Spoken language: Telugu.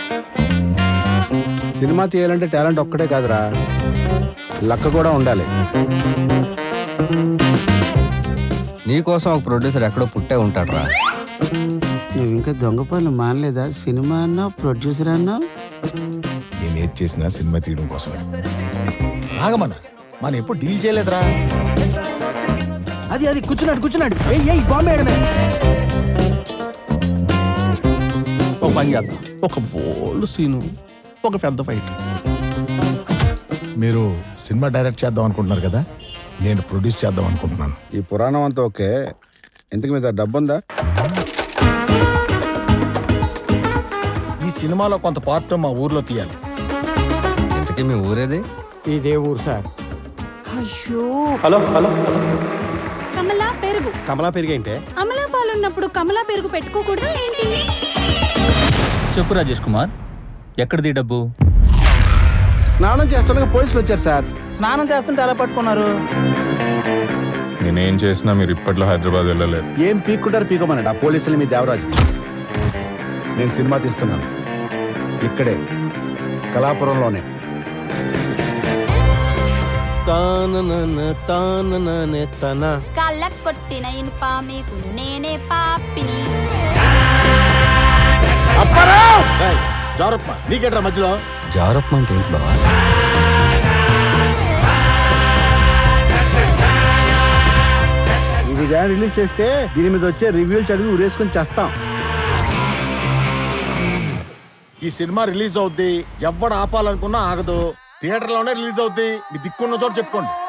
సినిమా తీయాలంటే టాలెంట్ ఒక్కటే కాదురా లక్క కూడా ఉండాలి నీకోసం ఒక ప్రొడ్యూసర్ ఎక్కడో పుట్టే ఉంటాడురా నువ్వు ఇంకా దొంగ పనులు మానలేదా సినిమా అన్నావు ప్రొడ్యూసర్ అన్నావు నేను ఏది చేసినా సినిమా తీయడం కోసమే ఆగమన్న మనం ఎప్పుడు డీల్ చేయలేదురా అది అది కూర్చున్నాడు కూర్చున్నాడు ఏయ్ ఏయ్ బాంబే ఏడమే ఒక పని చేద్దాం ఒక బోల్డ్ సీను ఒక పెద్ద ఫైట్ మీరు సినిమా డైరెక్ట్ చేద్దాం అనుకుంటున్నారు కదా నేను ప్రొడ్యూస్ చేద్దాం అనుకుంటున్నాను ఈ పురాణం అంతా ఓకే ఇంతకు మీద డబ్బు ఉందా ఈ సినిమాలో కొంత పార్ట్ మా ఊర్లో తీయాలి ఇంతకీ మీ ఊరేది ఇదే ఊరు సార్ అయ్యో హలో హలో కమలా పెరుగు కమలా పెరిగేంటే అమలా పాలున్నప్పుడు కమలా పెరుగు పెట్టుకోకూడదా ఏంటి చెప్పు రాజేష్ కుమార్ ఎక్కడిది డబ్బు స్నానం చేస్తుండగా పోలీసులు వచ్చారు సార్ స్నానం చేస్తుంటే ఎలా పట్టుకున్నారు నేనేం చేసినా మీరు ఇప్పట్లో హైదరాబాద్ వెళ్ళలేదు ఏం పీక్కుంటారు పీకోమన్నాడు ఆ పోలీసులు మీ దేవరాజు నేను సినిమా తీస్తున్నాను ఇక్కడే కళాపురంలోనే తానన తానన తన కళ్ళ కొట్టిన ఇనుప మీకును నేనే పాపిని జారప్ప నీకేట్రా మధ్యలో జారప్ప అంటే ఏంటి బావా ఇది కానీ రిలీజ్ చేస్తే దీని మీద వచ్చే రివ్యూలు చదివి ఉరేసుకొని చేస్తాం ఈ సినిమా రిలీజ్ అవుద్ది ఎవడు ఆపాలనుకున్నా ఆగదు థియేటర్లోనే రిలీజ్ అవుద్ది మీ దిక్కున్న చోట చెప్పుకోండి